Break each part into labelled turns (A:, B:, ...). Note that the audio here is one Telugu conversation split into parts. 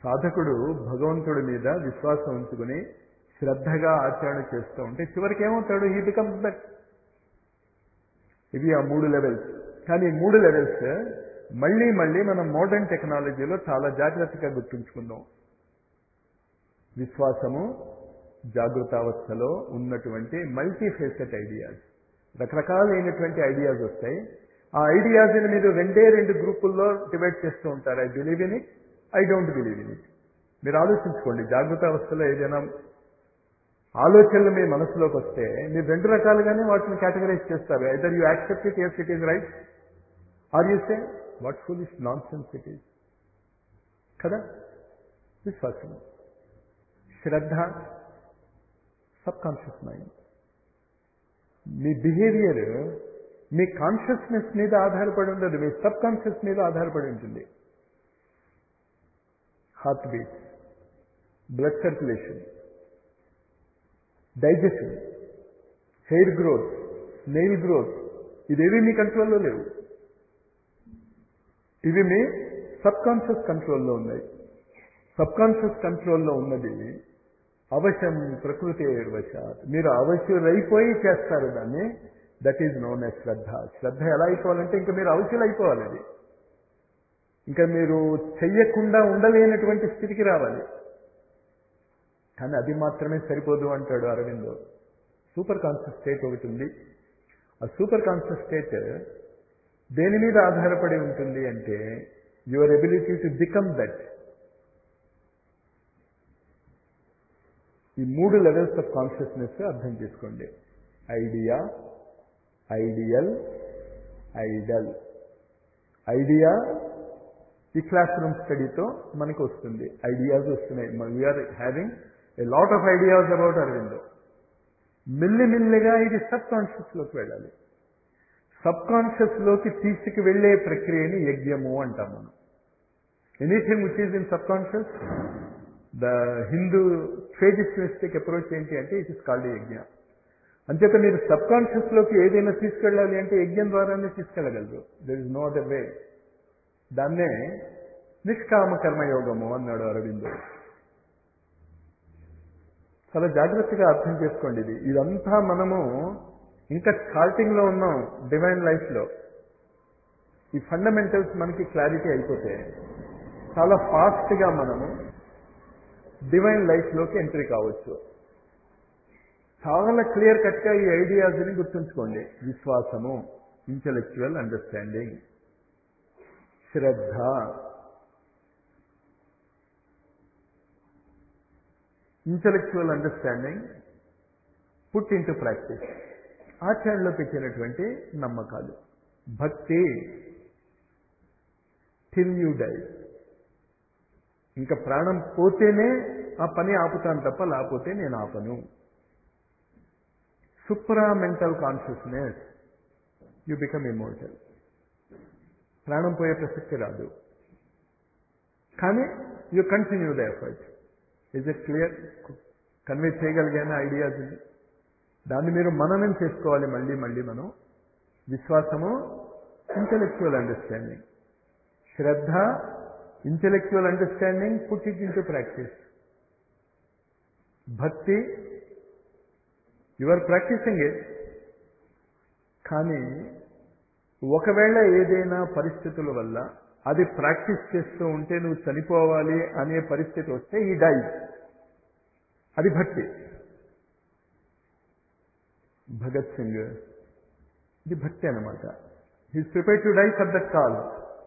A: సాధకుడు భగవంతుడి మీద విశ్వాసం ఉంచుకుని శ్రద్ధగా ఆచరణ చేస్తూ ఉంటే చివరికి ఏమవుతాడు హీ బికమ్స్ దట్ ఇవి ఆ మూడు లెవెల్స్ కానీ ఈ మూడు లెవెల్స్ మళ్ళీ మళ్ళీ మనం మోడర్న్ టెక్నాలజీలో చాలా జాగ్రత్తగా గుర్తుంచుకుందాం విశ్వాసము జాగృతావస్థలో ఉన్నటువంటి మల్టీ ఫేసెట్ ఐడియాస్ రకరకాలైనటువంటి ఐడియాస్ వస్తాయి ఆ ఐడియాస్ని మీరు రెండే రెండు గ్రూపుల్లో డివైడ్ చేస్తూ ఉంటారు I believe in it I don't believe in it మీరు ఆలోచించుకోండి జాగృతావస్థలో ఏదైనా ఆలోచనలు మీ మనసులోకి వస్తే మీరు రెండు రకాలుగానే వాటిని కేటగరైజ్ చేస్తారు either you accept it as it is right or you say what full is nonsense it is కదా విశ్వాసం శ్రద్ధ సబ్ కాన్షియస్ మైండ్ మీ బిహేవియర్ మీ కాన్షియస్నెస్ మీద ఆధారపడి ఉండదు మీ సబ్ కాన్షియస్ మీద ఆధారపడి ఉంటుంది heart beat blood circulation digestion hair growth nail growth ఇదేవి మీ కంట్రోల్లో లేవు ఇవి మీ సబ్ కాన్షియస్ కంట్రోల్లో ఉన్నాయి సబ్ కాన్షియస్ కంట్రోల్లో ఉన్నది అవశ్యం ప్రకృతి వశాత్ మీరు అవశ్యులైపోయి చేస్తారు దాన్ని దట్ ఈజ్ నోన్ ఎస్ శ్రద్ధ శ్రద్ధ ఎలా అయిపోవాలంటే ఇంకా మీరు అవశ్యులు అయిపోవాలి అది ఇంకా మీరు చెయ్యకుండా ఉండలేనటువంటి స్థితికి రావాలి కానీ అది మాత్రమే సరిపోదు అంటాడు అరవిందో సూపర్ కాన్షియస్ స్టేట్ ఒకటి ఉంది ఆ సూపర్ కాన్షియస్ స్టేట్ దేని మీద ఆధారపడి ఉంటుంది అంటే your ability to become that ఈ మూడు లెవెల్స్ ఆఫ్ కాన్షియస్నెస్ అర్థం చేసుకోండి ఐడియా ఐడియల్ ఐడల్ ఐడియా ఈ క్లాస్ రూమ్ స్టడీతో మనకు వస్తుంది ఐడియాస్ వస్తున్నాయి we are having a lot of ideas about Aurobindo మెల్లిమెల్లిగా ఇది సబ్ కాన్షియస్లోకి వెళ్ళాలి సబ్ కాన్షియస్లోకి తీసుకు వెళ్ళే ప్రక్రియని యజ్ఞము అంటాం మనం anything which is in subconscious the Hindu traditionalistic approach ఏంటి అంటే ఇట్ ఇస్ కాల్డ్ యజ్ఞ అంచేత మీరు సబ్ కాన్షియస్లోకి ఏదైనా తీసుకెళ్ళాలి అంటే యజ్ఞం ద్వారానే తీసుకెళ్ళగలరు there is no other way దాన్నే నిష్కామ కర్మయోగము అన్నాడు అరవిందో చాలా జాగ్రత్తగా అర్థం చేసుకోండి ఇది ఇదంతా మనము ఇంకా స్టార్టింగ్లో ఉన్నాం డివైన్ లైఫ్లో ఈ ఫండమెంటల్స్ మనకి క్లారిటీ అయిపోతే చాలా ఫాస్ట్గా మనము డివైన్ లైఫ్లోకి ఎంట్రీ కావచ్చు చాలా క్లియర్ కట్గా ఈ ఐడియాస్ని గుర్తుంచుకోండి విశ్వాసము ఇంటలెక్చువల్ అండర్స్టాండింగ్ శ్రద్ధ intellectual understanding put into practice ఆచరణలో పెట్టినటువంటి నమ్మకాలు భక్తి టిల్ యూ డై ఇంకా ప్రాణం పోతేనే ఆ పని ఆపుతాను తప్ప లేకపోతే నేను ఆపను supramental consciousness you become immortal ప్రాణం పోయే ప్రసక్తి రాదు కానీ you continue the effort is it clear convey చేయగలిగానే ఐడియాస్ దాన్ని మీరు మననం చేసుకోవాలి మళ్ళీ మళ్ళీ మనం విశ్వాసము ఇంటలెక్చువల్ అండర్స్టాండింగ్ శ్రద్ధ intellectual understanding put it into practice భక్తి యు ఆర్ ప్రాక్టీసింగ్ ఇట్ కానీ ఒకవేళ ఏదైనా పరిస్థితుల వల్ల అది ప్రాక్టీస్ చేస్తూ ఉంటే నువ్వు చనిపోవాలి అనే పరిస్థితి వస్తే ఈ డై అది భక్తి భగత్ సింగ్ ఇది భక్తి అనమాట he's prepare to die for that call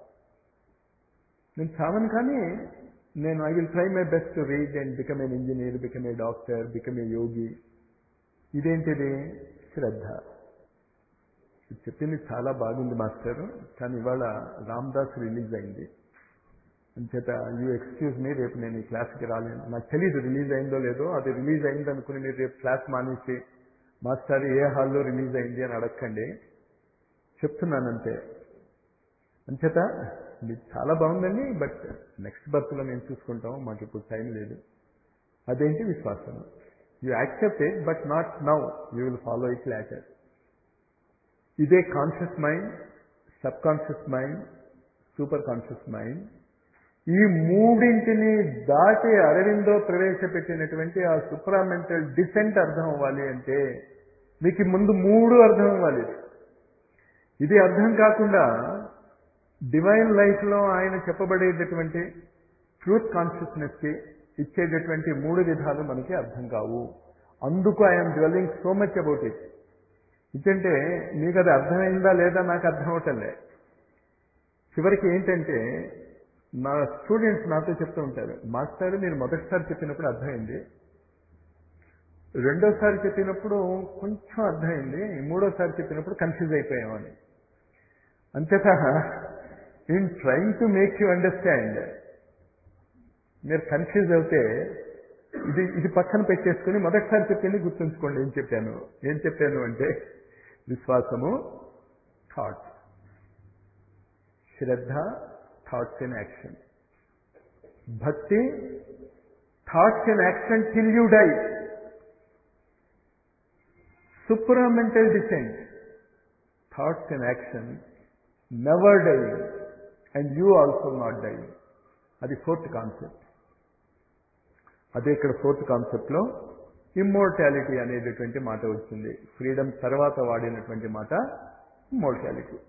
A: నేను చావను కానీ నేను I will try my best to read and become an engineer become a doctor become a yogi ఇదేంటిది శ్రద్ధ చెప్పింది చాలా బాగుంది మాస్టర్ కానీ ఇవాళ రామ్దాస్ రిలీజ్ అయింది అంచేత యూ ఎక్స్క్యూజ్ మీ రేపు నేను ఈ క్లాస్కి రాలేను నాకు తెలీదు రిలీజ్ అయిందో లేదో అది రిలీజ్ అయింది అనుకుని మీరు రేపు క్లాస్ మానేసి మాస్టర్ ఏ హాల్లో రిలీజ్ అయింది అని అడగండి చెప్తున్నానంతే అంచేత ఇది చాలా బాగుందండి బట్ నెక్స్ట్ బర్త్లో మేము చూసుకుంటాం మాకు ఇప్పుడు టైం లేదు అదేంటి విశ్వాసం you accept it but not now you will follow it later ఇదే conscious mind subconscious mind superconscious mind ఈ మూడింటిని దాటి అరవిందో ప్రవేశపెట్టినటువంటి ఆ సుప్రామెంటల్ డిసెంట్ అర్థం అవ్వాలి అంటే మీకు ముందు మూడు అర్థం అవ్వాలి ఇది అర్థం కాకుండా డివైన్ లైఫ్లో ఆయన చెప్పబడేటటువంటి ట్రూత్ కాన్షియస్నెస్కి ఇచ్చేటటువంటి మూడు విధాలు మనకి అర్థం కావు అందుకు I'm dwelling so much about it ఎందుకంటే మీకు అది అర్థమైందా లేదా నాకు అర్థం అవటంలే చివరికి ఏంటంటే నా స్టూడెంట్స్ నాతో చెప్తూ ఉంటారు మాస్టర్ మీరు మొదటిసారి చెప్పినప్పుడు అర్థమైంది రెండోసారి చెప్పినప్పుడు కొంచెం అర్థమైంది మూడోసారి చెప్పినప్పుడు కన్ఫ్యూజ్ అయిపోయామని అంతేత I'm trying to make you understand మీరు కన్ఫ్యూజ్ అవుతే ఇది ఇది పక్కన పెట్టేసుకుని మొదటిసారి చెప్పింది గుర్తుంచుకోండి ఏం చెప్పాను ఏం చెప్పాను అంటే విశ్వాసము థాట్స్ శ్రద్ధ థాట్స్ ఇన్ యాక్షన్ భక్తి thoughts in action till you die supramental descent thoughts in action never die and you also not die అది ఫోర్త్ కాన్సెప్ట్ అదే ఇక్కడ ఫోర్త్ కాన్సెప్ట్లో ఇమ్మోర్టాలిటీ అనేటటువంటి మాట వచ్చింది ఫ్రీడమ్ తర్వాత వాడినటువంటి మాట immortality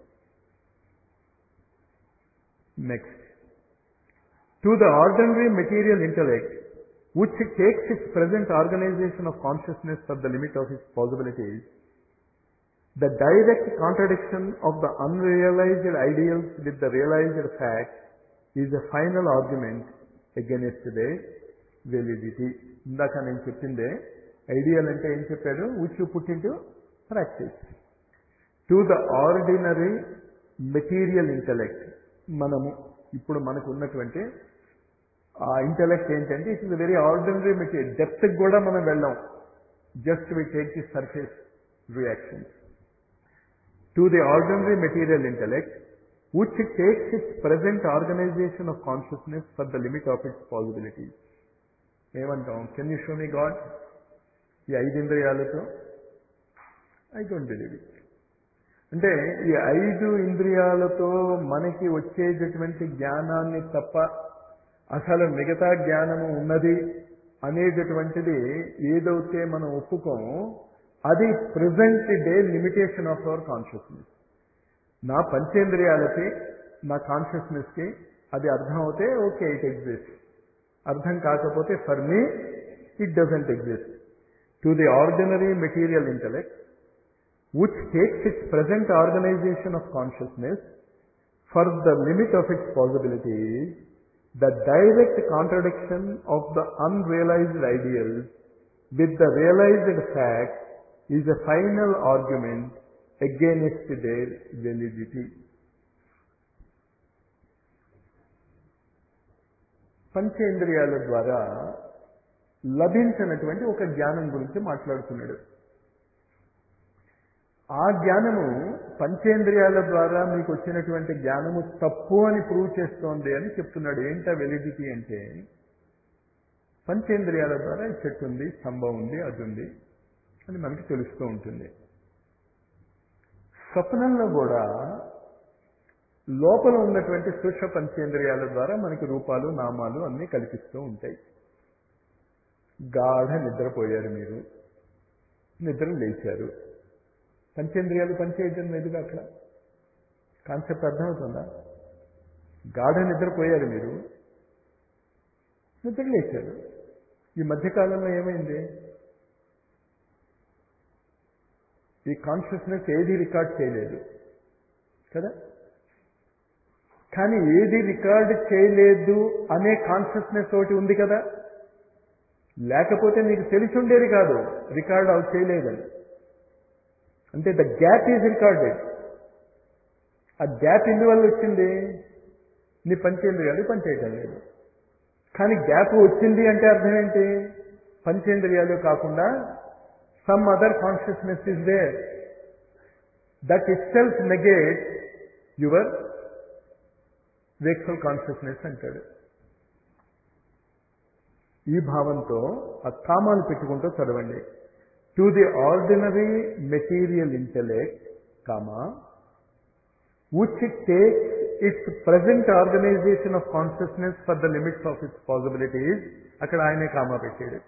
A: next to the ordinary material intellect which takes its present organization of consciousness for the limit of its possibilities, the direct contradiction of the unrealized ideals with the realized fact is a final argument against their validity. ఇందాక నేను చెప్పిందే ఐడియల్ అంటే ఏం చెప్పాడు which you put into practice to the ordinary material intellect మనము ఇప్పుడు మనకు ఉన్నటువంటి ఆ ఇంటలెక్ట్ ఏంటంటే it is very ordinary material డెప్త్కి కూడా మనం వెళ్ళాం just we take the surface reactions to the ordinary material intellect which takes its present organisation of consciousness for the limit of its possibilities ఏమంటాం can you show me God ఈ ఐదు ఇంద్రియాలతో ఐ డోంట్ బిలీవ్ ఇట్ అంటే ఈ ఐదు ఇంద్రియాలతో మనకి వచ్చేటటువంటి జ్ఞానాన్ని తప్ప అసలు మిగతా జ్ఞానము ఉన్నది అనేటటువంటిది ఏదైతే మనం ఒప్పుకోమో అది present day limitation of our consciousness నా పంచేంద్రియాలకి నా కాన్షియస్నెస్కి అది అర్థం అవుతే ఓకే ఇట్ ఎగ్జిస్ట్ అర్థం కాకపోతే for me it doesn't exist to the ordinary material intellect which takes its present organization of consciousness for the limit of its possibilities, the direct contradiction of the unrealized ideals with the realized fact is a final argument against their validity. పంచేంద్రియాల ద్వారా లభించినటువంటి ఒక జ్ఞానం గురించి మాట్లాడుతున్నాడు ఆ జ్ఞానము పంచేంద్రియాల ద్వారా మీకు వచ్చినటువంటి జ్ఞానము తప్పు అని ప్రూవ్ చేస్తోంది అని చెప్తున్నాడు ఏంటా వెలిడిటీ అంటే పంచేంద్రియాల ద్వారా ఈ చెట్టు ఉంది స్తంభం ఉంది అది ఉంది అని మనకి తెలుస్తూ ఉంటుంది స్వప్నంలో కూడా లోపల ఉన్నటువంటి సూక్ష్మ పంచేంద్రియాల ద్వారా మనకి రూపాలు నామాలు అన్నీ కల్పిస్తూ ఉంటాయి గాఢ నిద్రపోయారు మీరు నిద్ర లేచారు పంచేంద్రియాలు పనిచేయటం లేదుగా అక్కడ కాన్సెప్ట్ అర్థమవుతుందా గాఢ నిద్రపోయారు మీరు నిద్ర లేచారు ఈ మధ్యకాలంలో ఏమైంది ఈ కాన్షియస్నెస్ ఏది రికార్డ్ చేయలేదు కదా కానీ ఏది రికార్డ్ చేయలేదు అనే కాన్షియస్నెస్ ఒకటి ఉంది కదా లేకపోతే మీకు తెలిసి ఉండేది కాదు రికార్డ్ అవి చేయలేదని అంటే ద గ్యాప్ ఈజ్ రికార్డెడ్ ఆ గ్యాప్ ఎందువల్ల వచ్చింది నీ పంచేంద్రియాలు పనిచేయటం లేదు కానీ గ్యాప్ వచ్చింది అంటే అర్థం ఏంటి పంచేంద్రియాలు కాకుండా some other consciousness is there that itself negate your wakeful consciousness అంటాడు ఈ భావంతో ఆ కామాలు పెట్టుకుంటూ చదవండి to the ordinary material intellect comma which takes its present organisation of consciousness for the limits of its possibilities అక్కడ ఆయనే కామా పెట్టాడు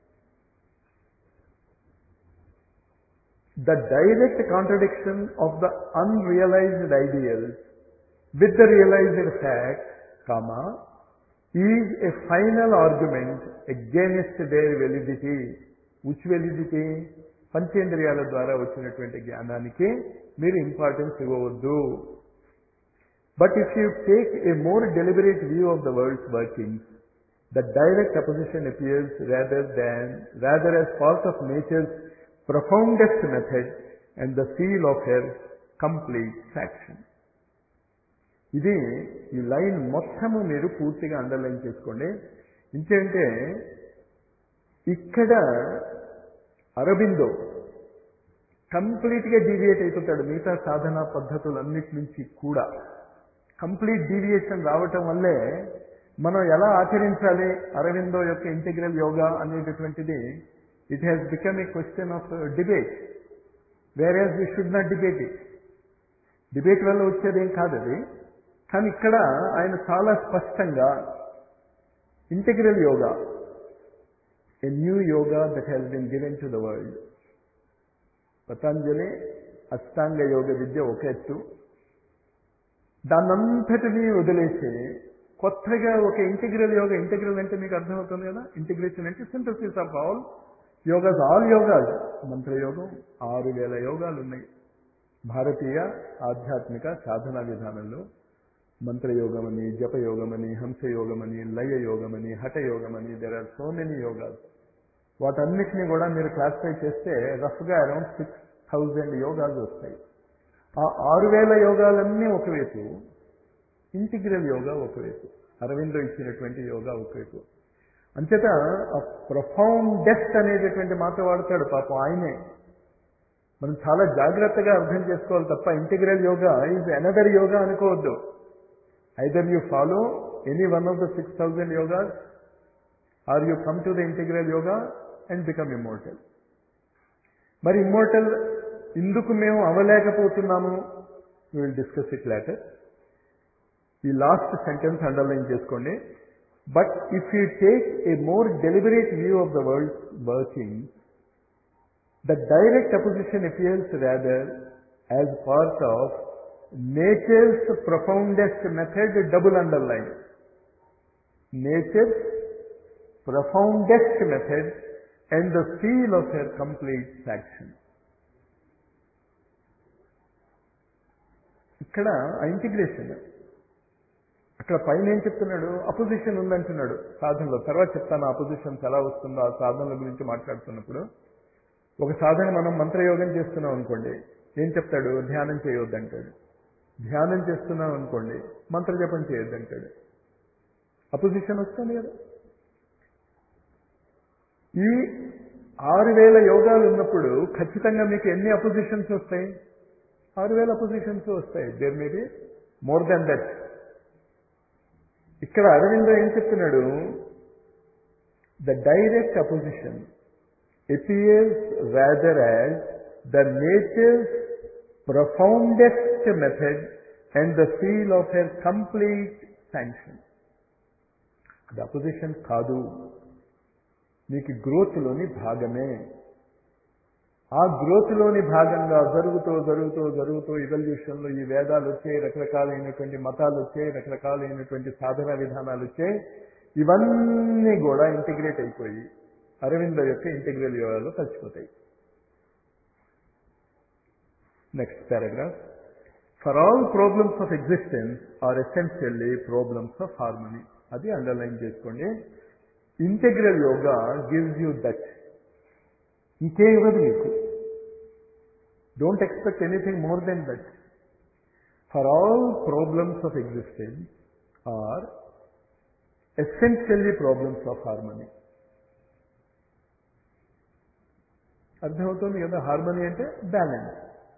A: the direct contradiction of the unrealized ideals with the realized fact, comma, is a final argument against their validity. Which validity? పంచేంద్రియాల ద్వారా వచ్చినటువంటి జ్ఞానానికి మీరు ఇంపార్టెన్స్ ఇవ్వవద్దు but if you take a more deliberate view of the world's workings the direct opposition appears rather than rather as part of nature's profoundest method and the seal of her complete faction. ఇది ఈ లైన్ మొత్తము మీరు పూర్తిగా అండర్లైన్ చేసుకోండి ఇంకేంటే ఇక్కడ అరబిందో కంప్లీట్గా డీవియేట్ అయిపోతాడు మిగతా సాధనా పద్ధతులన్నిటి నుంచి కూడా కంప్లీట్ డీవియేషన్ రావటం వల్లే మనం ఎలా ఆచరించాలి అరవిందో యొక్క ఇంటిగ్రల్ యోగా అనేటటువంటిది it has become a question of uh, debate, whereas we should not debate it. Debate వల్ల వచ్చేదేం కాదు అది కానీ ఇక్కడ ఆయన చాలా స్పష్టంగా integral yoga a new yoga that has been given to the world Patanjali అష్టాంగ యోగ విద్య ఒక ఎత్తు దాన్నంతటినీ వదిలేసి కొత్తగా ఒక ఇంటిగ్రల్ యోగా ఇంటిగ్రల్ అంటే మీకు అర్థమవుతుంది కదా ఇంటిగ్రేషన్ అంటే synthesis of all yogas all యోగాలు మంత్రయోగం ఆరు వేల యోగాలు ఉన్నాయి భారతీయ ఆధ్యాత్మిక సాధనా విధానంలో మంత్రయోగమని జపయోగమని హంసయోగమని లయ యోగమని హఠ యోగమని there are so many yogas వాటన్నిటిని కూడా మీరు క్లాసిఫై చేస్తే రఫ్గా అరౌండ్ సిక్స్ థౌజండ్ యోగాలు వస్తాయి ఆ ఆరు వేల యోగాలన్నీ ఒకవైపు ఇంటిగ్రల్ యోగా ఒకవైపు అరవిందో ఇచ్చినటువంటి యోగా ఒకవైపు అంచేత ఆ ప్రొఫౌండెస్ట్ అనేటటువంటి మాట వాడతాడు పాపం ఆయనే మనం చాలా జాగ్రత్తగా అర్థం చేసుకోవాలి తప్ప integral yoga is another yoga అనుకోవద్దు either you follow any one of the six thousand yogas or you come to the integral yoga and become immortal మరి ఇమ్మోర్టల్ ఇందుకు మేము అవ్వలేకపోతున్నాము విల్ డిస్కస్ ఇట్ లేటర్ ఈ లాస్ట్ సెంటెన్స్ అండర్లైన్ చేసుకోండి but if you take a more deliberate view of the world working the direct opposition appears rather as part of nature's profoundest method double underline nature's profoundest method and the feel of her complete sanction ఇక్కడ ఆ ఇంటిగ్రేషన్ అక్కడ పైన ఏం చెప్తున్నాడు అపోజిషన్ ఉందంటున్నాడు సాధనలో తర్వాత చెప్తాను అపోజిషన్స్ ఎలా వస్తుందో ఆ సాధనల గురించి మాట్లాడుతున్నప్పుడు ఒక సాధన మనం మంత్రయోగం చేస్తున్నాం అనుకోండి ఏం చెప్తాడు ధ్యానం చేయొద్దంటాడు ధ్యానం చేస్తున్నాం అనుకోండి మంత్ర జపం చేయొద్దంటాడు అపోజిషన్ వస్తుంది కదా ఈ ఆరు వేల యోగాలు ఉన్నప్పుడు ఖచ్చితంగా మీకు ఎన్ని అపోజిషన్స్ వస్తాయి ఆరు వేల అపోజిషన్స్ వస్తాయి there may be more than that ఇక్కడ అరవింద ఏం చెప్తున్నాడు the direct opposition appears rather as the nature's profoundest method and the feel of her complete sanction అది అపోజిషన్ కాదు మీకు గ్రోత్లోని భాగమే ఆ గ్రోత్లోని భాగంగా జరుగుతూ జరుగుతూ జరుగుతూ ఇవల్యూషన్లో ఈ వేదాలు వచ్చాయి రకరకాలైనటువంటి మతాలు వచ్చాయి రకరకాలైనటువంటి సాధన విధానాలు వచ్చాయి ఇవన్నీ కూడా ఇంటిగ్రేట్ అయిపోయి అరవింద యొక్క ఇంటిగ్రల్ యోగాలో కలిసిపోతాయి next paragraph for all problems of existence are essentially problems of harmony అది అండర్లైన్ చేసుకోండి integral yoga gives you that ఇంకే ఇవ్వదు మీకు don't expect anything more than that for all problems of existence are essentially problems of harmony అర్థమవుతుంది కదా హార్మనీ అంటే balance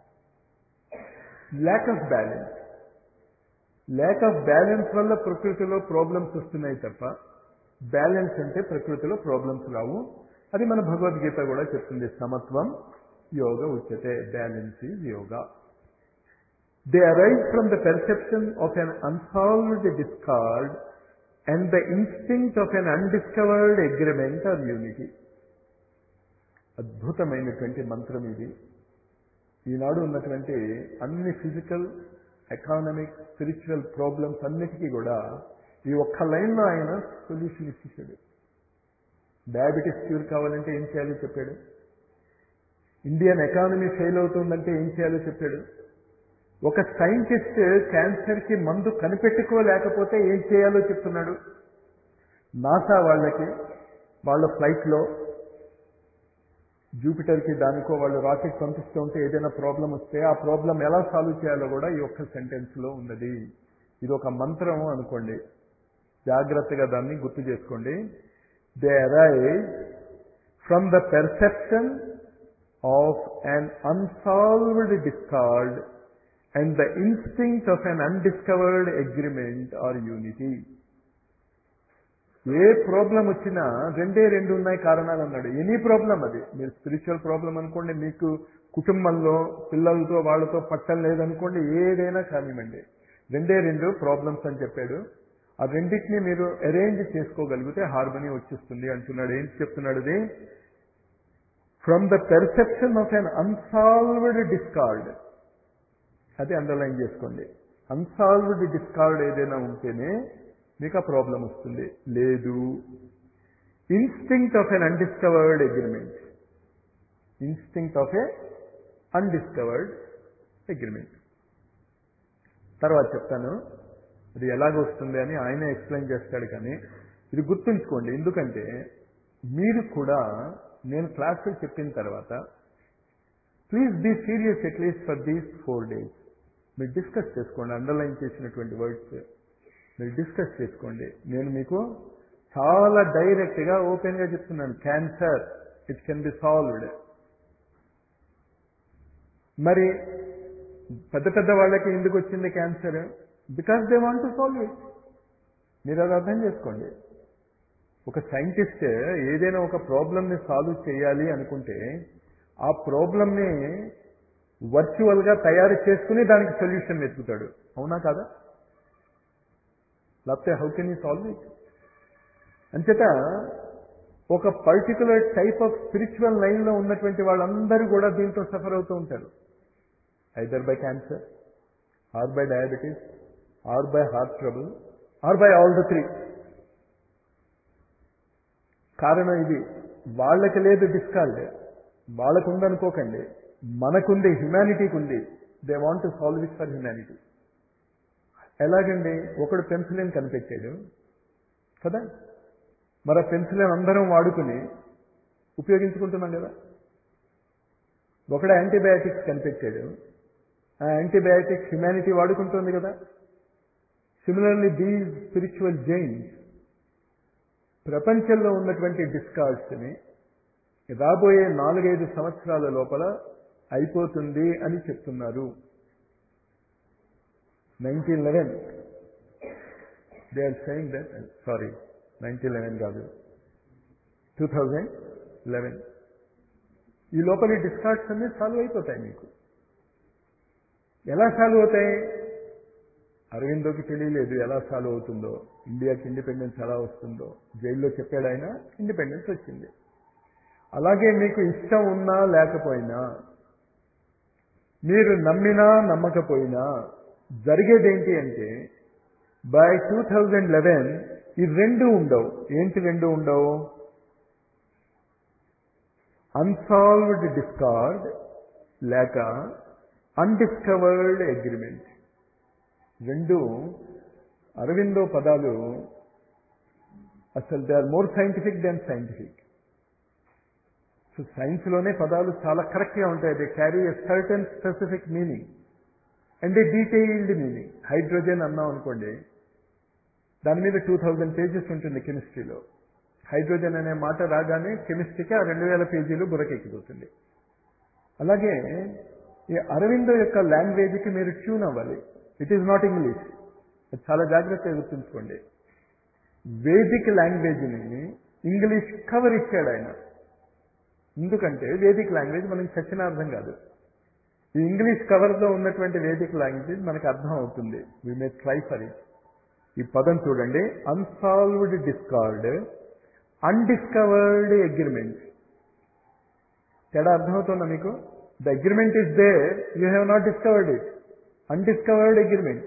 A: lack of balance lack of balance వల్ల ప్రకృతిలో ప్రాబ్లమ్స్ వస్తున్నాయి తప్ప బ్యాలెన్స్ అంటే ప్రకృతిలో ప్రాబ్లమ్స్ రావు అది మన భగవద్గీత కూడా చెప్తుంది సమత్వం యోగ ఉచ్యతే balance is yoga they arise from the perception of an unsolved discord and the instinct of an undiscovered agreement or unity అద్భుతమైనటువంటి మంత్రం ఇది ఈనాడు ఉన్నటువంటి అన్ని ఫిజికల్ ఎకానమిక్ స్పిరిచువల్ ప్రాబ్లమ్స్ అన్నిటికీ కూడా ఈ ఒక్క లైన్లో ఆయన సొల్యూషన్ ఇచ్చేసాడు డయాబెటీస్ క్యూర్ కావాలంటే ఏం చేయాలో చెప్పాడు ఇండియన్ ఎకానమీ ఫెయిల్ అవుతుందంటే ఏం చేయాలో చెప్పాడు ఒక సైంటిస్ట్ క్యాన్సర్కి మందు కనిపెట్టుకోలేకపోతే ఏం చేయాలో చెప్తున్నాడు నాసా వాళ్ళకి వాళ్ళ ఫ్లైట్లో జూపిటర్కి దానికో వాళ్ళు రాకెట్ పంపిస్తూ ఉంటే ఏదైనా ప్రాబ్లం వస్తే ఆ ప్రాబ్లం ఎలా సాల్వ్ చేయాలో కూడా ఈ ఒక్క సెంటెన్స్లో ఉన్నది ఇది ఒక మంత్రం అనుకోండి జాగ్రత్తగా దాన్ని గుర్తు చేసుకోండి they arise from the perception of an unsolved discord and the instinct of an undiscovered agreement or unity ఏ ప్రాబ్లం వచ్చినా రెండే రెండు ఉన్నాయి కారణాలు అన్నాడు ఎనీ ప్రాబ్లం అది మీరు స్పిరిచువల్ ప్రాబ్లం అనుకోండి మీకు కుటుంబంలో పిల్లలతో వాళ్ళతో పట్టం లేదనుకోండి ఏదైనా కానివ్వండి రెండే రెండు ప్రాబ్లమ్స్ అని చెప్పాడు ఆ రెండింటిని మీరు అరేంజ్ చేసుకోగలిగితే హార్మనీ వచ్చేస్తుంది అంటున్నాడు ఏంటి చెప్తున్నాడు ఇది from the perception of an unsolved discord అది అండర్లైన్ చేసుకోండి అన్సాల్వ్డ్ డిస్కార్డ్ ఏదైనా ఉంటేనే మీకు ఆ ప్రాబ్లం వస్తుంది లేదు instinct of an undiscovered agreement instinct of a undiscovered agreement తర్వాత చెప్తాను అది ఎలాగ వస్తుంది అని ఆయనే ఎక్స్ప్లెయిన్ చేస్తాడు కానీ ఇది గుర్తుంచుకోండి ఎందుకంటే మీరు కూడా నేను క్లాసులు చెప్పిన తర్వాత please be serious at least for these four days మీరు డిస్కస్ చేసుకోండి అండర్లైన్ చేసినటువంటి వర్డ్స్ మీరు డిస్కస్ చేసుకోండి నేను మీకు చాలా డైరెక్ట్గా ఓపెన్గా చెప్తున్నాను cancer it can be solved మరి పెద్ద పెద్ద వాళ్ళకి ఎందుకు వచ్చింది cancer because they want to solve it మీరు అది అర్థం చేసుకోండి ఒక సైంటిస్ట్ ఏదైనా ఒక ప్రాబ్లమ్ని సాల్వ్ చేయాలి అనుకుంటే ఆ ప్రాబ్లమ్ని వర్చువల్గా తయారు చేసుకుని దానికి సొల్యూషన్ వెతుకుతాడు అవునా కాదా లేకపోతే how can you solve it అంచేత ఒక పర్టికులర్ టైప్ ఆఫ్ స్పిరిచువల్ లైన్లో ఉన్నటువంటి వాళ్ళందరూ కూడా దీంతో సఫర్ అవుతూ ఉంటారు either by cancer or by diabetes or by heart trouble or by all the three కారణం ఇది వాళ్ళకి లేదు డిస్కార్డ్ వాళ్ళకు ఉందనుకోకండి మనకుంది హ్యుమానిటీకి ఉంది they want to solve it for humanity ఎలాగండి ఒకడు పెన్సిలిన్ కనిపెట్టాడు కదా మరి ఆ పెన్సిలిన్ అందరం వాడుకుని ఉపయోగించుకుంటున్నాం కదా ఒకడు యాంటీబయాటిక్స్ కనిపెట్టాడు ఆ యాంటీబయాటిక్స్ హ్యుమానిటీ వాడుకుంటుంది కదా సిమిలర్లీ దీస్ స్పిరిచువల్ జైన్స్ ప్రపంచంలో ఉన్నటువంటి డిస్కార్డ్స్ని రాబోయే నాలుగైదు సంవత్సరాల లోపల అయిపోతుంది అని చెప్తున్నారు nineteen eleven they are saying that sorry nineteen eleven కాదు టూ థౌజండ్ లెవెన్ ఈ లోపల డిస్కార్డ్స్ అన్నీ సాల్వ్ అయిపోతాయి మీకు ఎలా సాల్వ్ అవుతాయి అరవిందోకి తెలియలేదు ఎలా సాల్వ్ అవుతుందో ఇండియాకి ఇండిపెండెన్స్ ఎలా వస్తుందో జైల్లో చెప్పాడు ఆయన ఇండిపెండెన్స్ వచ్చింది అలాగే మీకు ఇష్టం ఉన్నా లేకపోయినా మీరు నమ్మినా నమ్మకపోయినా జరిగేదేంటి అంటే బై టూ థౌజండ్ లెవెన్ ఈ రెండు ఉండవు ఏంటి రెండు ఉండవు అన్సాల్వ్డ్ డిస్కార్డ్ లేక అన్డిస్కవర్డ్ అగ్రిమెంట్ రెండు అరవిందో పదాలు అసలు they are more scientific then scientific so సైన్స్లోనే పదాలు చాలా కరెక్ట్గా ఉంటాయి they carry a certain specific meaning and a detailed meaning hydrogen అన్నాం అనుకోండి దాని మీద టూ థౌజండ్ పేజెస్ ఉంటుంది కెమిస్ట్రీలో హైడ్రోజన్ అనే మాట రాగానే కెమిస్ట్రీకి ఆ రెండు వేల పేజీలు బురకెక్కిపోతుంది అలాగే ఈ అరవిందో యొక్క లాంగ్వేజ్కి మీరు ట్యూన్ అవ్వాలి ఇట్ ఈజ్ నాట్ ఇంగ్లీష్ అది చాలా జాగ్రత్తగా గుర్తుంచుకోండి వేదిక్ లాంగ్వేజ్ని ఇంగ్లీష్ కవర్ ఇచ్చాడు ఆయన ఎందుకంటే వేదిక్ లాంగ్వేజ్ మనకి చచ్చిన అర్థం కాదు ఈ ఇంగ్లీష్ కవర్లో ఉన్నటువంటి వేదిక లాంగ్వేజ్ మనకు అర్థం అవుతుంది we may try for it ఈ పదం చూడండి అన్సాల్వ్డ్ డిస్కార్డ్ అన్డిస్కవర్డ్ అగ్రిమెంట్ తేడా అర్థమవుతుందా మీకు the agreement is they you have not discovered it undiscovered agreement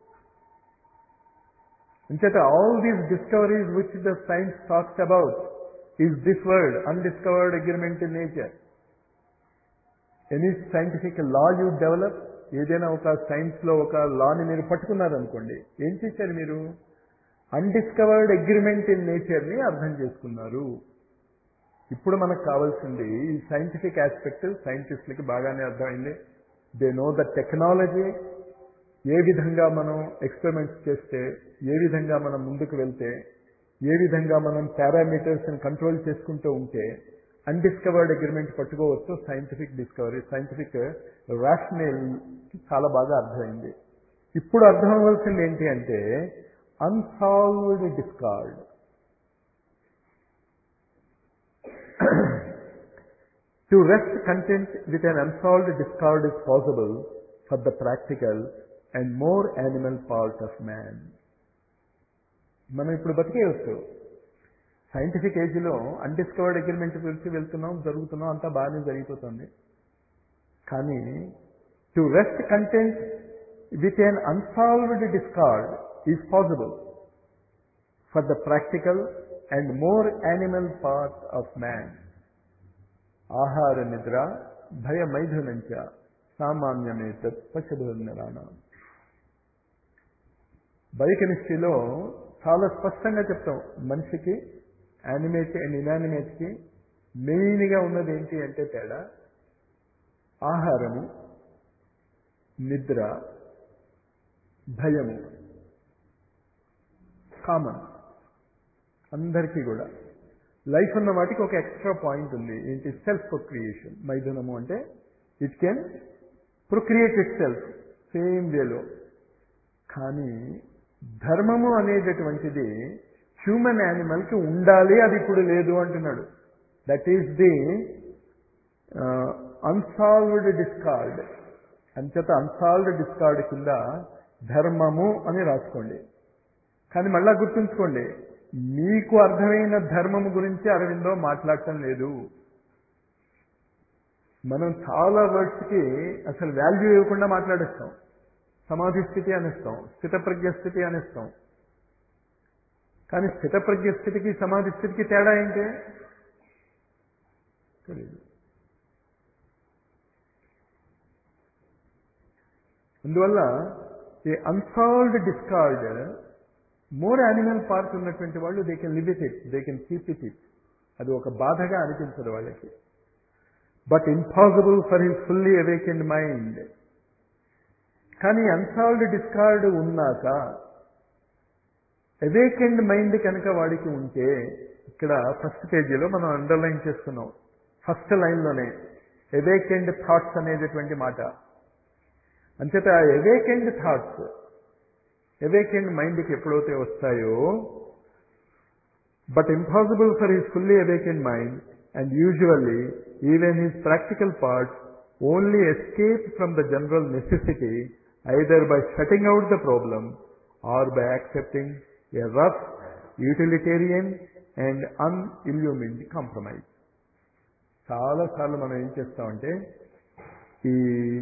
A: అంచేత all these discoveries which the science talks about is this word undiscovered agreement in nature any scientific law you develop ఏదైనా ఒక సైన్స్లో ఒక లాని మీరు పట్టుకున్నారనుకోండి ఏం చేశారు మీరు అన్డిస్కవర్డ్ అగ్రిమెంట్ ఇన్ నేచర్ని అర్థం చేసుకున్నారు ఇప్పుడు మనకు కావాల్సింది ఈ సైంటిఫిక్ ఆస్పెక్ట్ సైంటిస్టులకి బాగానే అర్థమైంది దే నో ద టెక్నాలజీ ఏ విధంగా మనం ఎక్స్పెరిమెంట్స్ చేస్తే ఏ విధంగా మనం ముందుకు వెళ్తే ఏ విధంగా మనం పారామీటర్స్ని కంట్రోల్ చేసుకుంటూ ఉంటే అన్డిస్కవర్డ్ అగ్రిమెంట్ పట్టుకోవచ్చు సైంటిఫిక్ డిస్కవరీ సైంటిఫిక్ రాషనల్ చాలా బాగా అర్థమైంది ఇప్పుడు అర్థం అవ్వాల్సింది ఏంటి అంటే unsolved discord to rest content with an unsolved discord is possible for the practical and more animal part of man మనం ఇప్పుడు బతికేయచ్చు సైంటిఫిక్ ఏజ్లో అన్డిస్కవర్డ్ అగ్రిమెంట్ గురించి వెళ్తున్నాం జరుగుతున్నాం అంతా బాగానే జరిగిపోతుంది కానీ to rest content with an unsolved discord is possible for the practical and more animal part of man ఆహార నిద్ర భయమైథునంచ సామాన్యమేతత్ పశుధుర్నరాణ బయోకెమిస్ట్రీలో చాలా స్పష్టంగా చెప్తాం మనిషికి యానిమేట్ అండ్ ఇనానిమేట్కి మెయిన్గా ఉన్నది ఏంటి అంటే తేడా ఆహారము నిద్ర భయము కామన్ అందరికీ కూడా లైఫ్ ఉన్న వాటికి ఒక ఎక్స్ట్రా పాయింట్ ఉంది ఏంటి సెల్ఫ్ ప్రొక్రియేషన్ మైథునము అంటే it can procreate itself same వేలో కానీ ధర్మము అనేటటువంటిది హ్యూమన్ యానిమల్కి ఉండాలి అది ఇప్పుడు లేదు అంటున్నాడు that is the unsolved discord అంచేత అన్సాల్వ్డ్ డిస్కార్డ్ కింద ధర్మము అని రాసుకోండి కానీ మళ్ళా గుర్తుంచుకోండి మీకు అర్థమైన ధర్మము గురించి అరవిందో మాట్లాడటం లేదు మనం చాలా వర్డ్స్కి అసలు వాల్యూ ఇవ్వకుండా మాట్లాడేస్తాం సమాధి స్థితి అనిస్తాం స్థితప్రజ్ఞ స్థితి అనిస్తాం కానీ స్థితప్రజ్ఞ స్థితికి సమాధి స్థితికి తేడా ఏంటి తెలియదు అందువల్ల ఈ unsolved discord more animal part ఉన్నటువంటి వాళ్ళు they can live it it they can keep it it అది ఒక బాధగా అనిపించదు వాళ్ళకి but impossible for his fully awakened mind కానీ అన్సాల్వ్డ్ డిస్కార్డ్ ఉన్నాక అవేకెండ్ మైండ్ కనుక వాడికి ఉంటే ఇక్కడ ఫస్ట్ పేజీలో మనం అండర్లైన్ చేసుకున్నాం ఫస్ట్ లైన్లోనే అవేకెండ్ థాట్స్ అనేటటువంటి మాట అంచేత అవేకెండ్ థాట్స్ అవేకెండ్ మైండ్కి ఎప్పుడైతే వస్తాయో but impossible for his fully awakened mind and usually even his practical parts only escape from the general necessity either by shutting out the problem or by accepting a rough utilitarian and unilluminated compromise చాలాసార్లు మనం ఏం చేస్తామంటే ఈ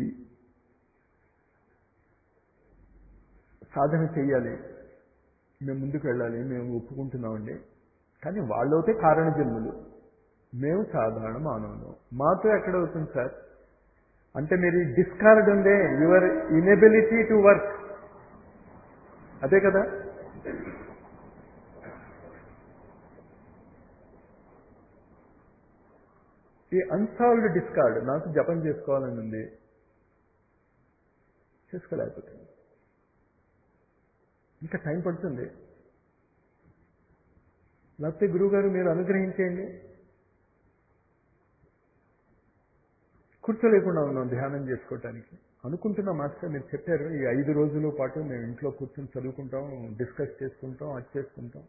A: సాధన చెయ్యాలి మేము ముందుకు వెళ్ళాలి మేము ఒప్పుకుంటున్నామండి కానీ వాళ్ళైతే కారణ జన్ములు మేము సాధారణ మానవులు మాతో ఎక్కడ అవుతుంది సార్ అంటే మీరు డిస్కార్డ్ ఉందే యువర్ ఇనెబిలిటీ టు వర్క్ అదే కదా ఈ అన్సాల్వ్డ్ డిస్కార్డ్ నాకు జపం చేసుకోవాలని ఉంది చేసుకోలేకపోతుంది ఇంకా టైం పడుతుంది లేకపోతే గురువుగారు మీరు అనుగ్రహించేయండి కూర్చోలేకుండా ఉన్నాం ధ్యానం చేసుకోవటానికి అనుకుంటున్నా మాస్టర్ మీరు చెప్పారు ఈ ఐదు రోజుల పాటు మేము ఇంట్లో కూర్చొని చదువుకుంటాం డిస్కస్ చేసుకుంటాం అది చేసుకుంటాం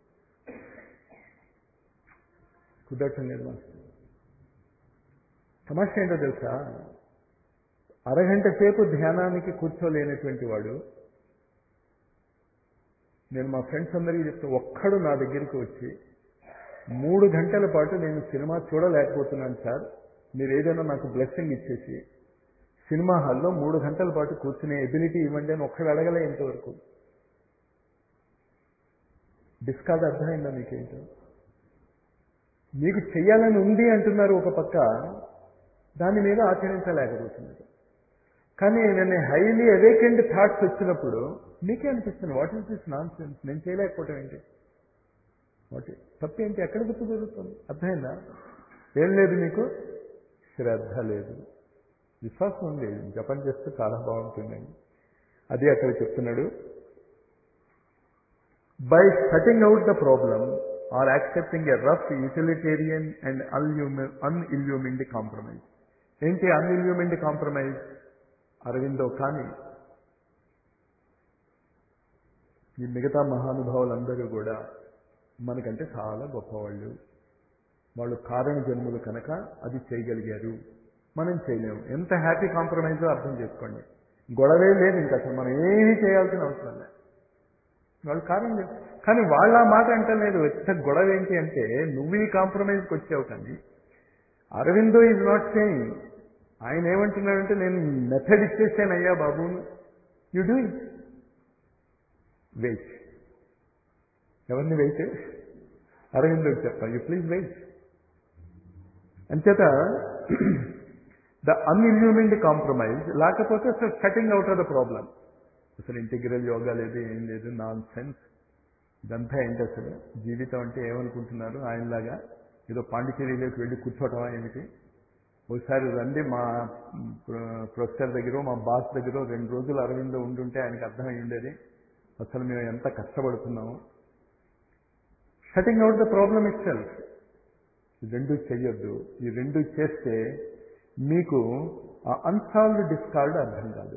A: కుదరటం లేదు మాస్టర్ సమస్య ఏంటో తెలుసా అరగంట సేపు ధ్యానానికి కూర్చోలేనటువంటి వాడు నేను మా ఫ్రెండ్స్ అందరికీ చెప్తే ఒక్కడు నా దగ్గరికి వచ్చి మూడు గంటల పాటు నేను సినిమా చూడలేకపోతున్నాను సార్ మీరు ఏదైనా నాకు బ్లెస్సింగ్ ఇచ్చేసి సినిమా హాల్లో మూడు గంటల పాటు కూర్చునే ఎబిలిటీ ఇవ్వండి అని ఒక్కడు అడగలే ఇంతవరకు డిస్కార్డ్ అర్థమైందా మీకేంటో మీకు చెయ్యాలని ఉంది అంటున్నారు ఒక పక్క దాని మీద ఆచరించలేకపోతున్నారు కానీ నేను హైలీ అవేకెండ్ థాట్స్ వచ్చినప్పుడు మీకే అనిపిస్తుంది what is this nonsense నేను చేయలేకపోవటం ఏంటి వాట్ తప్పేంటి ఎక్కడ గుర్తు జరుగుతుంది అర్థమైందా ఏం లేదు మీకు శ్రద్ధ లేదు విశ్వాసం ఉంది జపం చేస్తే చాలా బాగుంటుందండి అది అక్కడ చెప్తున్నాడు by cutting out the problem or accepting a rough utilitarian and unilluminated compromise ఏంటి అన్ఇల్యూమిండ్ కాంప్రమైజ్ అరవిందో కానీ ఈ మిగతా మహానుభావులందరూ కూడా మనకంటే చాలా గొప్పవాళ్ళు వాళ్ళు కారణ జన్ములు కనుక అది చేయగలిగారు మనం చేయలేము ఎంత హ్యాపీ కాంప్రమైజో అర్థం చేసుకోండి గొడవే లేదు ఇంకా అసలు మనం ఏమీ చేయాల్సిన అవసరం లేదు వాళ్ళు కారణం లేదు కానీ వాళ్ళ మాట అంటలేదు ఎంత గొడవ ఏంటి అంటే నువ్వు ఈ కాంప్రమైజ్కి వచ్చావు కానీ అరవిందో ఈజ్ నాట్ సేయింగ్ ఆయన ఏమంటున్నాడంటే నేను మెథడ్ ఇచ్చేసాను అయ్యా బాబు యు డూ ఇట్ వెయిట్ ఎవరిని వెయిట్ అరవిందోకి చెప్పా యూ ప్లీజ్ వెయిట్ అంచేత ద అన్ఇల్యూమిండ్ కాంప్రమైజ్ లేకపోతే అసలు cutting out of the problem అసలు ఇంటిగ్రల్ యోగా లేదు ఏం లేదు నాన్ సెన్స్ ఇదంతా ఏంటి అసలు జీవితం అంటే ఏమనుకుంటున్నారు ఆయనలాగా ఏదో పాండిచేరిలోకి వెళ్ళి కూర్చోవటమా ఏమిటి ఒకసారి రండి మా ప్రొఫెసర్ దగ్గర మా బాస్ దగ్గర రెండు రోజులు అరవిందో ఉండుంటే ఆయనకు అర్థమై ఉండేది అసలు మేము ఎంత కష్టపడుతున్నాము shutting out the problem itself ఈ రెండు చెయ్యొద్దు ఈ రెండు చేస్తే మీకు ఆ అన్సాల్వ్డ్ డిస్కార్డ్ అర్థం కాదు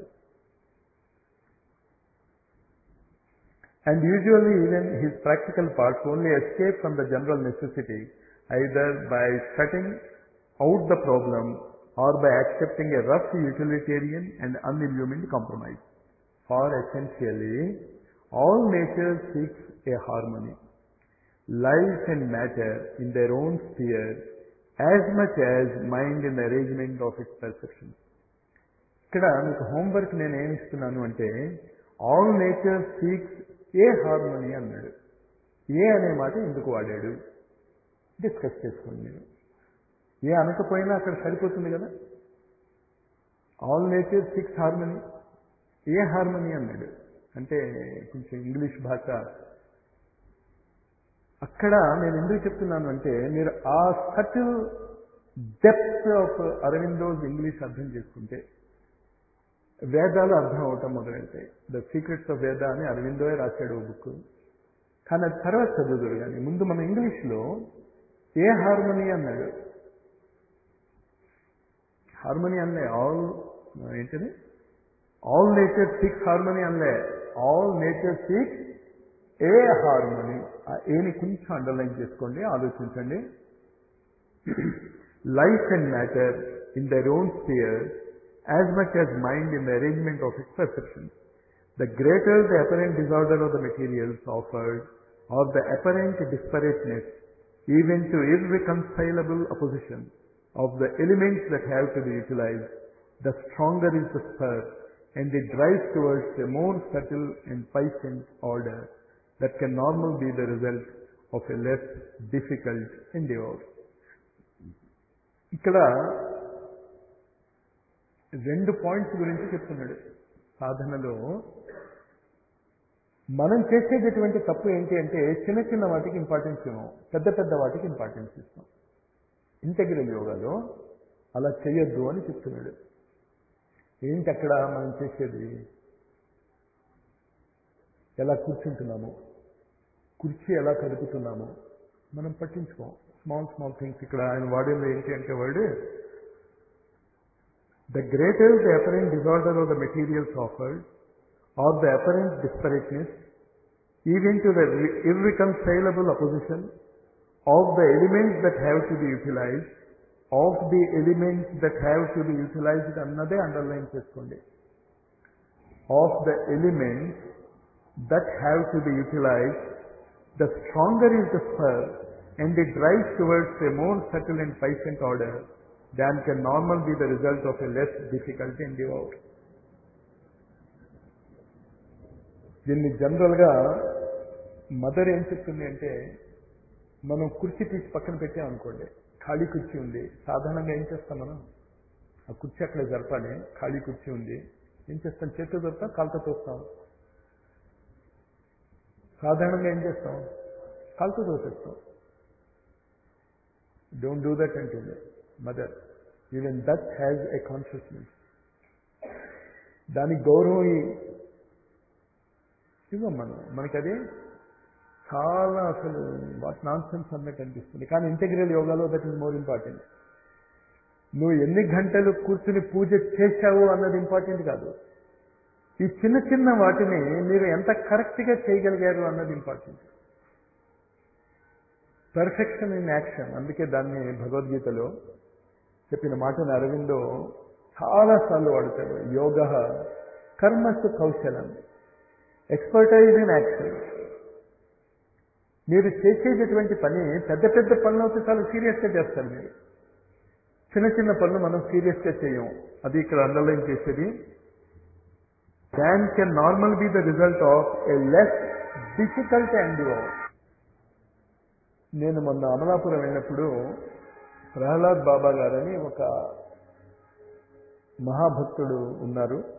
A: And usually even his practical parts only escape from the general necessity either by shutting out the problem or by accepting a rough utilitarian and unillumined compromise. For essentially, all nature seeks a harmony. Life and matter in their own sphere as much as mind in the arrangement of its perceptions. ఇక్కడ మీకు హోంవర్క్ నేను ఏమి ఇస్తున్నాను అంటే all nature seeks a harmony అన్నాడు ఏ అనే మాట ఎందుకు వాడాడు డిస్కస్ చేసుకోండి మీరు ఏ అనకపోయినా అక్కడ సరిపోతుంది కదా all nature seeks harmony a harmony అన్నాడు అంటే కొంచెం ఇంగ్లీష్ భాష అక్కడ నేను ఎందుకు చెప్తున్నాను అంటే మీరు ఆ subtle depth of Aurobindo's English అర్థం చేసుకుంటే వేదాలు అర్థం అవటం మొదలెడతాయి ద సీక్రెట్స్ ఆఫ్ వేద అని అరవిందోయే రాశాడు ఓ బుక్ కానీ అది తర్వాత చదువుదురు కానీ ముందు మన ఇంగ్లీష్లో ఏ హార్మోనీ అన్నాడు హార్మోనీ అనలే ఆల్ ఏంటిది ఆల్ నేచర్ సిక్స్ హార్మోనీ అనలే all nature seeks a harmony ఆ ఏని కొంచెం అండర్లైన్ చేసుకోండి ఆలోచించండి life and matter in their own sphere as much as mind in the arrangement of its perceptions. The greater the apparent disorder of the materials offered, or the apparent disparateness, even to irreconcilable opposition of the elements that have to be utilized, the stronger is the spur, and it drives towards a more subtle and patient order that can normally be the result of a less difficult endeavor. ఇక్కడ రెండు పాయింట్స్ గురించి చెప్తున్నాడు సాధనలో మనం చేసేటటువంటి తప్పు ఏంటి అంటే చిన్న చిన్న వాటికి ఇంపార్టెన్స్ ఇవ్వం పెద్ద పెద్ద వాటికి ఇంపార్టెన్స్ ఇస్తాం ఇంటగ్రల్ యోగాలో అలా చేయొద్దు అని చెప్తున్నాడు ఏంటి అక్కడ మనం చేసేది ఎలా కూర్చుంటున్నాము కుర్చీ ఎలా కదుపుతున్నాము మనం పట్టించుకోం స్మాల్ స్మాల్ థింగ్స్ ఇక్కడ ఆయన వాడేది ఏంటి అంటే word The greater the apparent disorder of the materials offered, or the apparent disparateness, even to the irreconcilable opposition of the elements that have to be utilized, of the elements that have to be utilized అన్నదే అండర్లైన్ చేసుకోండి of the elements that have to be utilized the stronger is the spur and it drives towards a more subtle and puissant order than can normal be the result of a less difficulty and devout దీన్ని జనరల్గా మదర్ ఏం చెప్తుంది అంటే మనం కుర్చీ తీసి పక్కన పెట్టాం అనుకోండి ఖాళీ కుర్చీ ఉంది సాధారణంగా ఏం చేస్తాం మనం ఆ కుర్చీ అక్కడ జరపాలి ఖాళీ కుర్చీ ఉంది ఏం చేస్తాం చేతితో దొరుకుతాం కాలుతో తోస్తాం సాధారణంగా ఏం చేస్తాం కాలుతో తోసేస్తాం డోంట్ డూ దట్ అంటుంది mother even that has a consciousness దానికి గౌరవం ఇవ్వం మనం మనకి అది చాలా అసలు వాట్ నాన్ సెన్స్ అన్నట్టు అనిపిస్తుంది కానీ ఇంటెగ్రల్ యోగాలో దట్ ఈస్ మోర్ ఇంపార్టెంట్ నువ్వు ఎన్ని గంటలు కూర్చుని పూజ చేశావు అన్నది ఇంపార్టెంట్ కాదు ఈ చిన్న చిన్న వాటిని మీరు ఎంత కరెక్ట్గా చేయగలిగారు అన్నది ఇంపార్టెంట్ పర్ఫెక్షన్ ఇన్ యాక్షన్ అందుకే దాన్ని భగవద్గీతలో చెప్పిన మాటను అరవిందో చాలాసార్లు వాడతాడు యోగ కర్మసు కౌశలం ఎక్స్పర్టైజ్ ఇన్ యాక్షన్ మీరు చేసేటటువంటి పని పెద్ద పెద్ద పనులు అయితే చాలా సీరియస్గా చేస్తారు మీరు చిన్న చిన్న పనులు మనం సీరియస్గా చేయం అది ఇక్కడ అండర్లైన్ చేసేది can can normal be the result of a less difficult and నేను మొన్న అమలాపురం వెళ్ళినప్పుడు ప్రహ్లాద్ బాబా గారని ఒక మహాభక్తుడు ఉన్నారు